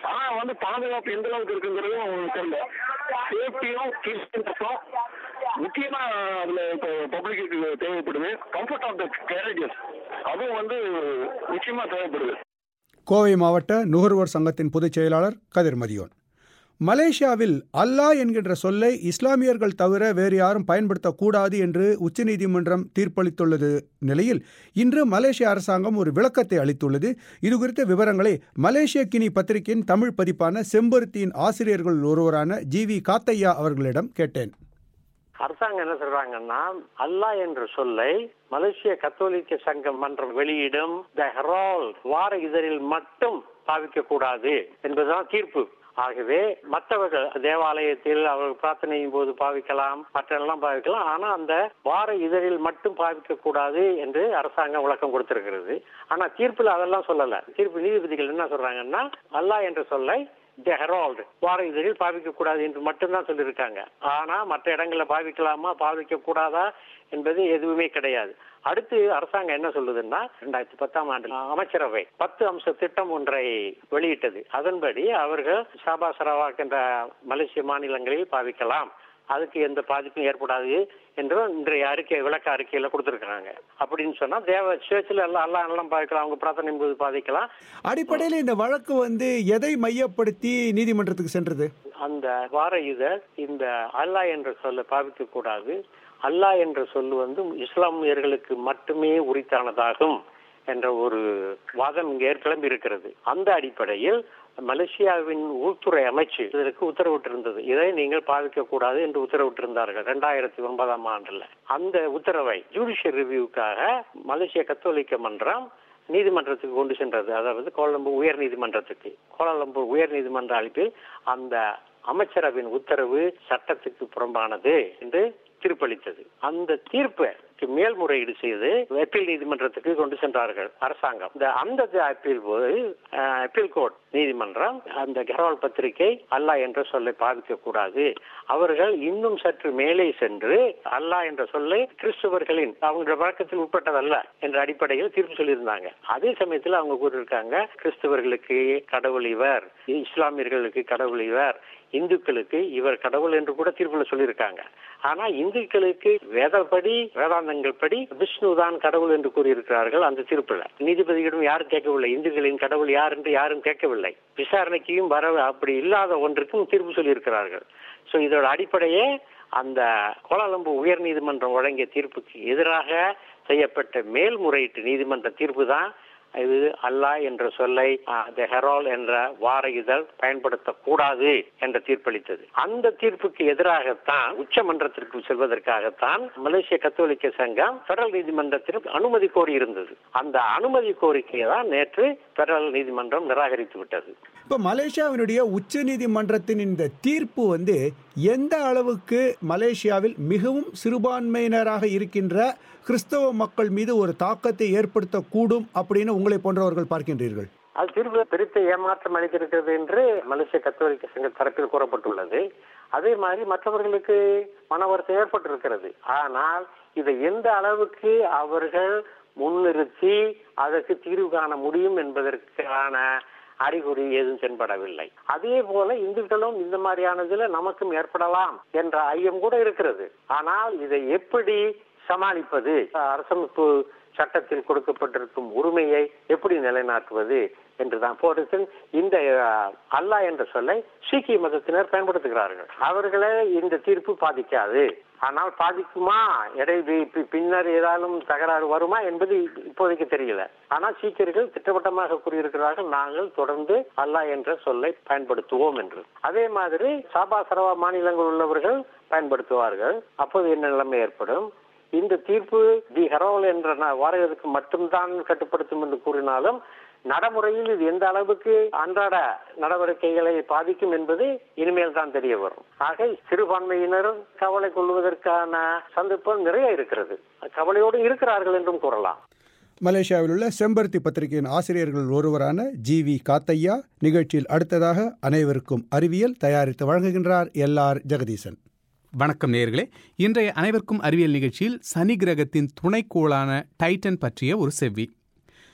ஆனா வந்து பாதுகாப்பு எந்த அளவுக்கு இருக்குங்கிறது உங்களுக்கு தெரியல சேஃப்டியும் கிளீனஸும் முக்கியமா அதுல இப்போ பப்ளிக்கு தேவைப்படுது கம்ஃபர்ட் ஆஃப் த கேரேஜஸ் அதுவும் வந்து நிச்சயமா தேவைப்படுது கோவை மாவட்ட நுகர்வோர் சங்கத்தின் பொதுச் செயலாளர் கதிர் மதியோன் மலேசியாவில் அல்லாஹ் என்கின்ற சொல்லை இஸ்லாமியர்கள் தவிர வேறு யாரும் பயன்படுத்தக்கூடாது என்று உச்சநீதிமன்றம் தீர்ப்பளித்துள்ளது நிலையில் இன்று மலேசிய அரசாங்கம் ஒரு விளக்கத்தை அளித்துள்ளது இது குறித்த விவரங்களை மலேசிய கினி பத்திரிகையின் தமிழ் பதிப்பான செம்பருத்தியின் ஆசிரியர்கள் ஒருவரான ஜி வி காத்தையா அவர்களிடம் கேட்டேன் அரசாங்கம் என்ன சொல்றாங்கன்னா அல்லாஹ் என்ற சொல்லை மலேசிய கத்தோலிக்க சங்கம் மன்றம் வெளியிடும் த ஹெரால்ட் வார இதழில் மட்டும் பாவிக்க கூடாது என்பதுதான் தீர்ப்பு ஆகவே மற்றவர்கள் தேவாலயத்தில் அவர்கள் பிரார்த்தனையின் போது பாவிக்கலாம் மற்றெல்லாம் பாவிக்கலாம் ஆனா அந்த வார இதழில் மட்டும் பாவிக்க கூடாது என்று அரசாங்கம் விளக்கம் கொடுத்திருக்கிறது ஆனா தீர்ப்பில் அதெல்லாம் சொல்லல தீர்ப்பு நீதிபதிகள் என்ன சொல்றாங்கன்னா அல்லாஹ் என்ற சொல்லை தி ஹெரால்டு வார இதழில் பாவிக்க கூடாது என்று மட்டும்தான் சொல்லியிருக்காங்க ஆனா மற்ற இடங்களில் பாவிக்கலாமா பாவிக்க கூடாதா என்பது எதுவுமே கிடையாது அடுத்து அரசாங்கம் என்ன சொல்லுதுன்னா ரெண்டாயிரத்தி பத்தாம் ஆண்டு அமைச்சரவை பத்து அம்ச திட்டம் ஒன்றை வெளியிட்டது அதன்படி அவர்கள் ஷாபா சரவாக் என்ற மலேசிய மாநிலங்களில் பாவிக்கலாம் அதுக்கு எந்த பாதிப்பும் ஏற்படாது என்று இன்றைய அறிக்கை விளக்க அறிக்கையில கொடுத்திருக்காங்க அப்படின்னு சொன்னா தேவ சேர்ச்சில் எல்லாம் எல்லாம் எல்லாம் பாதிக்கலாம் அவங்க பிரார்த்தனை போது பாதிக்கலாம் அடிப்படையில் இந்த வழக்கு வந்து எதை மையப்படுத்தி நீதிமன்றத்துக்கு சென்றது அந்த வார இதழ் இந்த அல்லாஹ் என்ற சொல்ல பாவிக்க கூடாது அல்லாஹ் என்ற சொல்லு வந்து இஸ்லாமியர்களுக்கு மட்டுமே உரித்தானதாகும் என்ற ஒரு வாதம் இங்கே ஏற்கனவே இருக்கிறது அந்த அடிப்படையில் மலேசியாவின் உள்துறை அமைச்சு இதற்கு உத்தரவிட்டிருந்தது இதை நீங்கள் பாவிக்க கூடாது என்று உத்தரவிட்டிருந்தார்கள் இரண்டாயிரத்தி ஒன்பதாம் ஆண்டுல அந்த உத்தரவை ஜுடிஷியல் ரிவ்யூக்காக மலேசிய கத்தோலிக்க மன்றம் நீதிமன்றத்துக்கு கொண்டு சென்றது அதாவது கோலம்பூர் உயர் நீதிமன்றத்துக்கு கோலாலம்பூர் உயர் நீதிமன்ற அழைப்பில் அந்த அமைச்சரவின் உத்தரவு சட்டத்துக்கு புறம்பானது என்று தீர்ப்பளித்தது அந்த தீர்ப்பை மேல்முறையீடு செய்து அப்பீல் நீதிமன்றத்துக்கு கொண்டு சென்றார்கள் அரசாங்கம் இந்த அந்த அப்பீல் போது அப்பீல் கோர்ட் நீதிமன்றம் அந்த கெரவால் பத்திரிகை அல்லாஹ் என்ற சொல்லை பாதிக்க கூடாது அவர்கள் இன்னும் சற்று மேலே சென்று அல்லாஹ் என்ற சொல்லை கிறிஸ்துவர்களின் அவங்களுடைய வழக்கத்தில் உட்பட்டதல்ல என்ற அடிப்படையில் தீர்ப்பு சொல்லியிருந்தாங்க அதே சமயத்தில் அவங்க கூறியிருக்காங்க கிறிஸ்தவர்களுக்கு கடவுள் இவர் இஸ்லாமியர்களுக்கு கடவுள் இவர் இந்துக்களுக்கு இவர் கடவுள் என்று கூட தீர்ப்புல சொல்லியிருக்காங்க ஆனா இந்துக்களுக்கு வேதப்படி வேதாந்தங்கள் படி விஷ்ணு தான் கடவுள் என்று கூறியிருக்கிறார்கள் அந்த தீர்ப்புல நீதிபதியிடம் யாரும் கேட்கவில்லை இந்துக்களின் கடவுள் யார் என்று யாரும் கேட்கவில்லை விசாரணைக்கும் வர அப்படி இல்லாத ஒன்றுக்கும் தீர்ப்பு சொல்லியிருக்கிறார்கள் சோ இதோட அடிப்படையே அந்த கோலாலம்பூர் உயர் நீதிமன்றம் வழங்கிய தீர்ப்புக்கு எதிராக செய்யப்பட்ட மேல்முறையீட்டு நீதிமன்ற தீர்ப்பு தான் இது அல்லாஹ் என்ற சொல்லை த ஹெரால் என்ற வார இதழ் பயன்படுத்தக்கூடாது என்ற தீர்ப்பளித்தது அந்த தீர்ப்புக்கு எதிராகத்தான் உச்சமன்றத்திற்கு செல்வதற்காகத்தான் மலேசிய கத்தோலிக்க சங்கம் பெடரல் நீதிமன்றத்திற்கு அனுமதி கோரி இருந்தது அந்த அனுமதி கோரிக்கையை தான் நேற்று பெடரல் நீதிமன்றம் நிராகரித்து விட்டது இப்போ மலேசியாவினுடைய உச்ச நீதிமன்றத்தின் இந்த தீர்ப்பு வந்து எந்த அளவுக்கு மலேசியாவில் மிகவும் சிறுபான்மையினராக இருக்கின்ற கிறிஸ்தவ மக்கள் மீது ஒரு தாக்கத்தை ஏற்படுத்தக்கூடும் அப்படின்னு உங்களை போன்றவர்கள் பார்க்கின்றீர்கள் அது தீர்ப்பு பெருத்த ஏமாற்றம் அளித்திருக்கிறது என்று மலேசிய கத்தோலிக்க சங்க தரப்பில் கூறப்பட்டுள்ளது அதே மாதிரி மற்றவர்களுக்கு மன வருத்தம் ஏற்பட்டிருக்கிறது ஆனால் இதை எந்த அளவுக்கு அவர்கள் முன்னிறுத்தி அதற்கு தீர்வு காண முடியும் என்பதற்கான அறிகுறி ஏதும் தென்படவில்லை அதே போல இந்துக்களும் இந்த மாதிரியானதுல நமக்கும் ஏற்படலாம் என்ற ஐயம் கூட இருக்கிறது ஆனால் இதை எப்படி சமாளிப்பது அரசமைப்பு சட்டத்தில் கொடுக்கப்பட்டிருக்கும் உரிமையை எப்படி நிலைநாட்டுவது என்றுதான் போட்டு இந்த அல்லா என்ற சொல்லை சீக்கிய மதத்தினர் பயன்படுத்துகிறார்கள் அவர்களை இந்த தீர்ப்பு பாதிக்காது ஆனால் பாதிக்குமா இடை பின்னர் ஏதாலும் தகராறு வருமா என்பது இப்போதைக்கு தெரியல ஆனால் சீக்கியர்கள் திட்டவட்டமாக கூறியிருக்கிறார்கள் நாங்கள் தொடர்ந்து அல்லாஹ் என்ற சொல்லை பயன்படுத்துவோம் என்று அதே மாதிரி சாபா சரவா மாநிலங்கள் உள்ளவர்கள் பயன்படுத்துவார்கள் அப்போது என்ன நிலைமை ஏற்படும் இந்த தீர்ப்பு தி ஹெரோல் என்ற வாரகத்துக்கு மட்டும்தான் கட்டுப்படுத்தும் என்று கூறினாலும் நடைமுறையில் இது எந்த அளவுக்கு அன்றாட நடவடிக்கைகளை பாதிக்கும் என்பது இனிமேல் தான் தெரிய வரும் ஆக சிறுபான்மையினர் கவலை கொள்வதற்கான சந்தர்ப்பம் நிறைய இருக்கிறது கவலையோடு இருக்கிறார்கள் என்றும் கூறலாம் மலேசியாவில் உள்ள செம்பருத்தி பத்திரிகையின் ஆசிரியர்கள் ஒருவரான ஜி வி காத்தையா நிகழ்ச்சியில் அடுத்ததாக அனைவருக்கும் அறிவியல் தயாரித்து வழங்குகின்றார் எல் ஆர் ஜெகதீசன் வணக்கம் நேர்களே இன்றைய அனைவருக்கும் அறிவியல் நிகழ்ச்சியில் சனி கிரகத்தின் துணைக்கோளான டைட்டன் பற்றிய ஒரு செவ்வி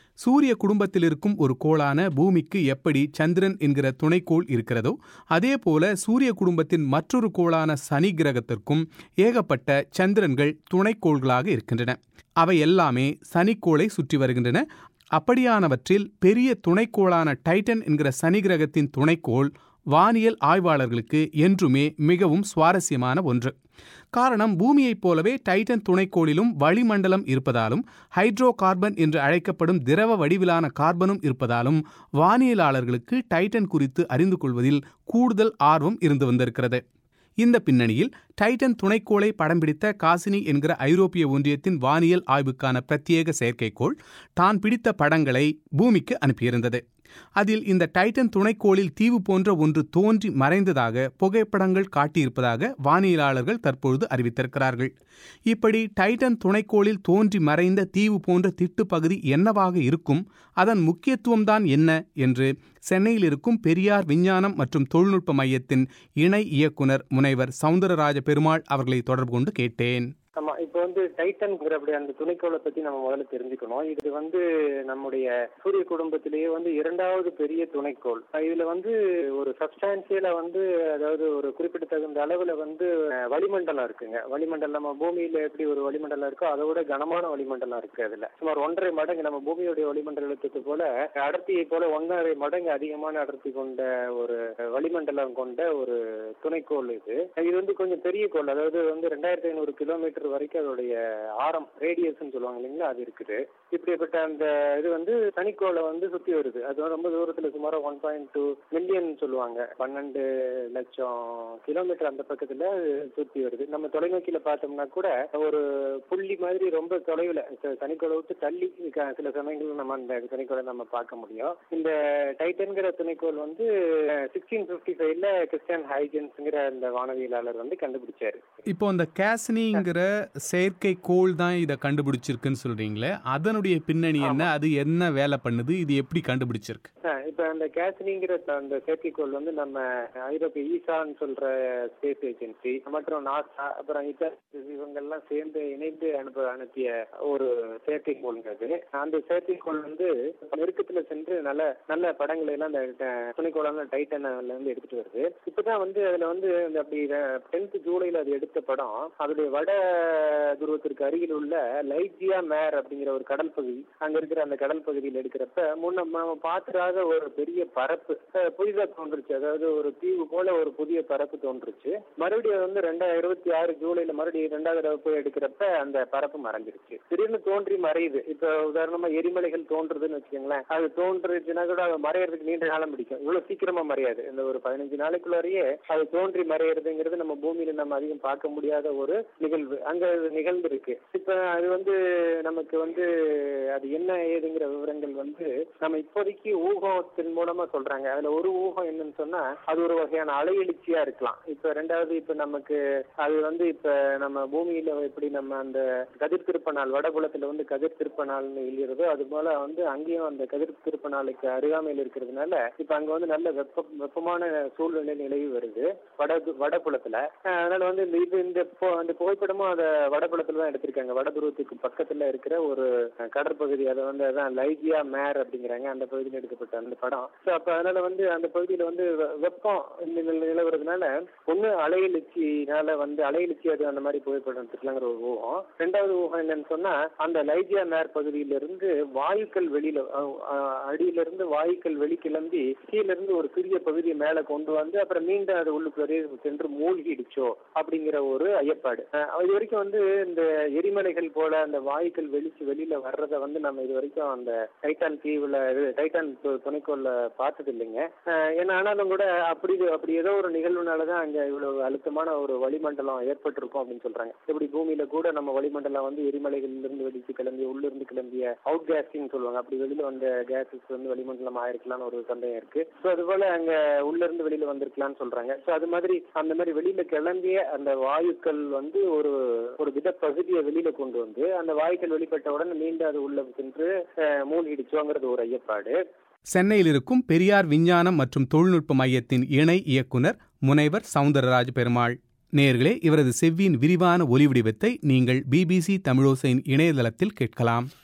சூரிய குடும்பத்தில் இருக்கும் ஒரு கோளான பூமிக்கு எப்படி சந்திரன் என்கிற துணைக்கோள் இருக்கிறதோ அதே போல சூரிய குடும்பத்தின் மற்றொரு கோளான சனி கிரகத்திற்கும் ஏகப்பட்ட சந்திரன்கள் துணைக்கோள்களாக இருக்கின்றன அவை எல்லாமே சனிக்கோளை சுற்றி வருகின்றன அப்படியானவற்றில் பெரிய துணைக்கோளான டைட்டன் என்கிற சனி கிரகத்தின் துணைக்கோள் வானியல் ஆய்வாளர்களுக்கு என்றுமே மிகவும் சுவாரஸ்யமான ஒன்று காரணம் பூமியைப் போலவே டைட்டன் துணைக்கோளிலும் வளிமண்டலம் இருப்பதாலும் ஹைட்ரோ கார்பன் என்று அழைக்கப்படும் திரவ வடிவிலான கார்பனும் இருப்பதாலும் வானியலாளர்களுக்கு டைட்டன் குறித்து அறிந்து கொள்வதில் கூடுதல் ஆர்வம் இருந்து வந்திருக்கிறது இந்த பின்னணியில் டைட்டன் துணைக்கோளை படம் பிடித்த காசினி என்கிற ஐரோப்பிய ஒன்றியத்தின் வானியல் ஆய்வுக்கான பிரத்யேக செயற்கைக்கோள் தான் பிடித்த படங்களை பூமிக்கு அனுப்பியிருந்தது அதில் இந்த டைட்டன் துணைக்கோளில் தீவு போன்ற ஒன்று தோன்றி மறைந்ததாக புகைப்படங்கள் காட்டியிருப்பதாக வானியலாளர்கள் தற்பொழுது அறிவித்திருக்கிறார்கள் இப்படி டைட்டன் துணைக்கோளில் தோன்றி மறைந்த தீவு போன்ற திட்டு பகுதி என்னவாக இருக்கும் அதன் முக்கியத்துவம்தான் என்ன என்று சென்னையில் இருக்கும் பெரியார் விஞ்ஞானம் மற்றும் தொழில்நுட்ப மையத்தின் இணை இயக்குனர் முனைவர் சவுந்தரராஜ பெருமாள் அவர்களை தொடர்பு கொண்டு கேட்டேன் ஆமா இப்ப வந்து டைட்டன்ங்கிற அப்படி அந்த துணைக்கோளை பத்தி நம்ம முதல்ல தெரிஞ்சுக்கணும் இது வந்து நம்முடைய சூரிய குடும்பத்திலேயே வந்து இரண்டாவது பெரிய துணைக்கோள் இதுல வந்து ஒரு சப்ஸ்டான்சியலா வந்து அதாவது ஒரு குறிப்பிடத்தகுந்த அளவுல வந்து அஹ், வளிமண்டலம் இருக்குங்க வளிமண்டலம் நம்ம பூமியில எப்படி ஒரு வளிமண்டலம் இருக்கோ அதை விட கனமான வளிமண்டலம் இருக்கு அதுல சுமார் ஒன்றரை மடங்கு நம்ம பூமியுடைய வளிமண்டலத்துக்கு போல அடர்த்தியை போல ஒன்றரை மடங்கு அதிகமான அடர்த்தி கொண்ட ஒரு வளிமண்டலம் கொண்ட ஒரு துணைக்கோள் இது இது வந்து கொஞ்சம் பெரிய கோள் அதாவது வந்து ரெண்டாயிரத்தி ஐநூறு கிலோமீட்டர் வரைக்கும் அதோடைய ஆரம் ரேடியஸ்ன்னு சொல்லுவாங்க இல்லைங்களா அது இருக்குது இப்படிப்பட்ட அந்த இது வந்து சனிக்கோளை வந்து சுத்தி வருது அது வந்து ரொம்ப தூரத்துல சுமார் ஒன் பாயிண்ட் டூ மில்லியன் சொல்லுவாங்க பன்னெண்டு லட்சம் கிலோமீட்டர் அந்த பக்கத்துல அது சுத்தி வருது நம்ம தொலைநோக்கியில பார்த்தோம்னா கூட ஒரு புள்ளி மாதிரி ரொம்ப தொலைவில் சனிக்கோளை விட்டு தள்ளி க- சில சமயங்களில் நம்ம அந்த சனிக்கோளை நம்ம பார்க்க முடியும் இந்த டைட்டன்கிற துணைக்கோள் வந்து சிக்ஸ்டீன் பிப்டி ஃபைவ்ல கிறிஸ்டியன் ஹைஜன்ஸ்ங்கிற அந்த வானவியலாளர் வந்து கண்டுபிடிச்சாரு இப்போ அந்த கேசனிங்கிற செயற்கை கோள் தான் இதை கண்டுபிடிச்சிருக்குன்னு சொல்றீங்களே அதனுடைய பின்னணி என்ன அது என்ன வேலை பண்ணுது இது எப்படி கண்டுபிடிச்சிருக்கு ஆ, இப்ப அந்த கேசனிங்கிற அந்த செயற்கைக்கோள் வந்து நம்ம ஐரோப்பிய ஈசான்னு சொல்ற ஸ்பேஸ் ஏஜென்சி மற்றும் நாசா அப்புறம் இத்தர் இவங்கெல்லாம் சேர்ந்து இணைந்து அனுப்ப அனுப்பிய ஒரு செயற்கைக்கோளுங்க அது அந்த செயற்கைக்கோள் வந்து நெருக்கத்துல சென்று நல்ல நல்ல படங்களை எல்லாம் அந்த ட- துணைக்கோளான டைட்டன்ல இருந்து எடுத்துட்டு வருது இப்பதான் வந்து அதுல வந்து இந்த அப்படி டென்த் ஜூலைல அது எடுத்த படம் அதோடைய வட துருவத்திற்கு அருகில் உள்ள லைஜியா மேர் அப்படிங்கிற ஒரு கடல் பகுதி அங்க இருக்கிற அந்த கடல் பகுதியில் எடுக்கிறப்ப முன்ன நம்ம பார்த்திராத ஒரு பெரிய பரப்பு அஹ், புதிதா தோன்றுச்சு அதாவது ஒரு தீவு போல ஒரு புதிய பரப்பு தோன்றுச்சு மறுபடியும் வந்து ரெண்டாயிரம் இருபத்தி ஆறு ஜூலைல மறுபடியும் ரெண்டாவது தடவை போய் எடுக்கிறப்ப அந்த பரப்பு மறைஞ்சிருச்சு திடீர்னு தோன்றி மறையுது இப்ப உதாரணமா எரிமலைகள் தோன்றுதுன்னு வச்சுக்கோங்களேன் அது தோன்றுச்சுன்னா கூட அது மறையறதுக்கு நீண்ட காலம் பிடிக்கும் இவ்வளவு சீக்கிரமா மறையாது இந்த ஒரு பதினஞ்சு நாளைக்குள்ளாரையே அது தோன்றி மறையறதுங்கிறது நம்ம பூமியில நம்ம அதிகம் பார்க்க முடியாத ஒரு நிகழ்வு அங்க அது நிகழ்ந்திருக்கு இப்ப அது வந்து நமக்கு வந்து அது என்ன ஏதுங்கிற விவரங்கள் வந்து நம்ம இப்போதைக்கு ஊகத்தின் மூலமா சொல்றாங்க அதுல ஒரு ஊகம் என்னன்னு சொன்னா அது ஒரு வகையான அலையெழுச்சியா இருக்கலாம் இப்ப ரெண்டாவது இப்ப நமக்கு அது வந்து இப்ப நம்ம பூமியில எப்படி நம்ம அந்த கதிர் திருப்ப நாள் வடபுலத்துல வந்து கதிர் திருப்ப நாள்னு எழுதுறதோ அது போல வந்து அங்கேயும் அந்த கதிர் திருப்ப நாளுக்கு அருகாமையில் இருக்கிறதுனால இப்ப அங்க வந்து நல்ல வெப்ப வெப்பமான சூழ்நிலை நிலவி வருது வட வடபுலத்துல அஹ் அதனால வந்து இந்த இது இந்த பு- அந்த புகைப்படமும் அத வடபுலத்துல தான் எடுத்திருக்காங்க வடதுருவத்துக்கு பக்கத்துல இருக்கிற ஒரு அஹ், கடற்பகுதி அதை வந்து அதான் லைஜியா மேர் அப்படிங்கிறாங்க அந்த பகுதியில் எடுக்கப்பட்ட அந்த படம் ஸோ அப்ப அதனால வந்து அந்த பகுதியில வந்து வெ- வெப்பம் நில- நிலவுறதுனால ஒண்ணு அலையெழுச்சினால வந்து அலையெழுச்சி அது அந்த மாதிரி புகைப்படம் எடுத்துக்கலாங்கிற ஒரு ஊகம் ரெண்டாவது ஊகம் என்னன்னு சொன்னா அந்த லைஜியா மேர் பகுதியிலிருந்து வாயுக்கள் வெளியில அஹ், அஹ், அடியிலிருந்து வாயுக்கள் வெளி கிளம்பி கீழ இருந்து ஒரு சிறிய பகுதியை மேல கொண்டு வந்து அப்புறம் மீண்டும் அது உள்ளுக்குள்ளே சென்று மூழ்கிடுச்சோ அப்படிங்கிற ஒரு ஐயப்பாடு அஹ், இது வரைக்கும் வந்து இந்த எரிமலைகள் போல அந்த வாயுக்கள் வெளிச்சு வெளியில வர்றத வந்து நம்ம இது வரைக்கும் அந்த டைட்டான் தீவுல இது டைட்டான் து- துணைக்கோள்ல பார்த்தது இல்லைங்க அஹ், ஏன்னா ஆனாலும் கூட அப்படி அப்படி ஏதோ ஒரு நிகழ்வுனாலதான் அங்க இவ்வளவு அழுத்தமான ஒரு வளிமண்டலம் ஏற்பட்டிருக்கும் அப்படின்னு சொல்றாங்க இப்படி பூமியில கூட நம்ம வளிமண்டலம் வந்து எரிமலைகள்ல இருந்து வெடிச்சு கிளம்பிய உள்ள இருந்து கிளம்பிய அவுட் கேஸிங் சொல்லுவாங்க அப்படி வெளியில வந்த கேசஸ் வந்து வளிமண்டலம் ஆயிருக்கலாம்னு ஒரு சந்தேகம் இருக்கு ஸோ அது போல அங்க உள்ள இருந்து வெளியில வந்திருக்கலாம்னு சொல்றாங்க ஸோ அது மாதிரி அந்த மாதிரி வெளியில கிளம்பிய அந்த வாயுக்கள் வந்து ஒரு ஒரு வித பகுதியை வெளியில கொண்டு வந்து அந்த வாயுக்கள் வெளிப்பட்ட உடனே மீண்டும் அது உள்ள சென்று அஹ், மூழ்கிடுச்சோங்கிறது ஒரு ஐயப்பாடு சென்னையில் இருக்கும் பெரியார் விஞ்ஞானம் மற்றும் தொழில்நுட்ப மையத்தின் இணை இயக்குனர் முனைவர் சவுந்தரராஜ் பெருமாள் நேர்களே இவரது செவ்வியின் விரிவான ஒலி வடிவத்தை நீங்கள் பிபிசி தமிழோசையின் இணையதளத்தில் கேட்கலாம்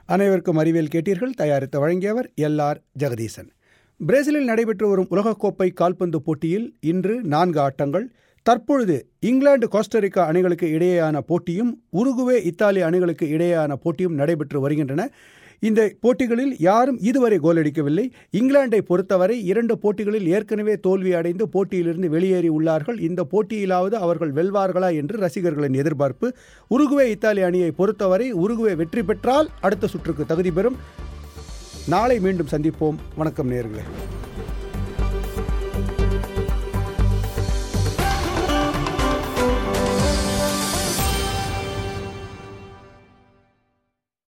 அனைவருக்கும் அறிவியல் கேட்டீர்கள் தயாரித்து வழங்கியவர் எல் ஆர் ஜெகதீசன் பிரேசிலில் நடைபெற்று வரும் உலகக்கோப்பை கால்பந்து போட்டியில் இன்று நான்கு ஆட்டங்கள் தற்பொழுது இங்கிலாந்து கோஸ்டரிக்கா அணிகளுக்கு இடையேயான போட்டியும் உருகுவே இத்தாலி அணிகளுக்கு இடையேயான போட்டியும் நடைபெற்று வருகின்றன இந்த போட்டிகளில் யாரும் இதுவரை கோல் அடிக்கவில்லை இங்கிலாந்தை பொறுத்தவரை இரண்டு போட்டிகளில் ஏற்கனவே தோல்வி அடைந்து போட்டியிலிருந்து வெளியேறி உள்ளார்கள் இந்த போட்டியிலாவது அவர்கள் வெல்வார்களா என்று ரசிகர்களின் எதிர்பார்ப்பு உருகுவே இத்தாலி அணியை பொறுத்தவரை உருகுவே வெற்றி பெற்றால் அடுத்த சுற்றுக்கு தகுதி பெறும் நாளை மீண்டும் சந்திப்போம் வணக்கம் நேர்களே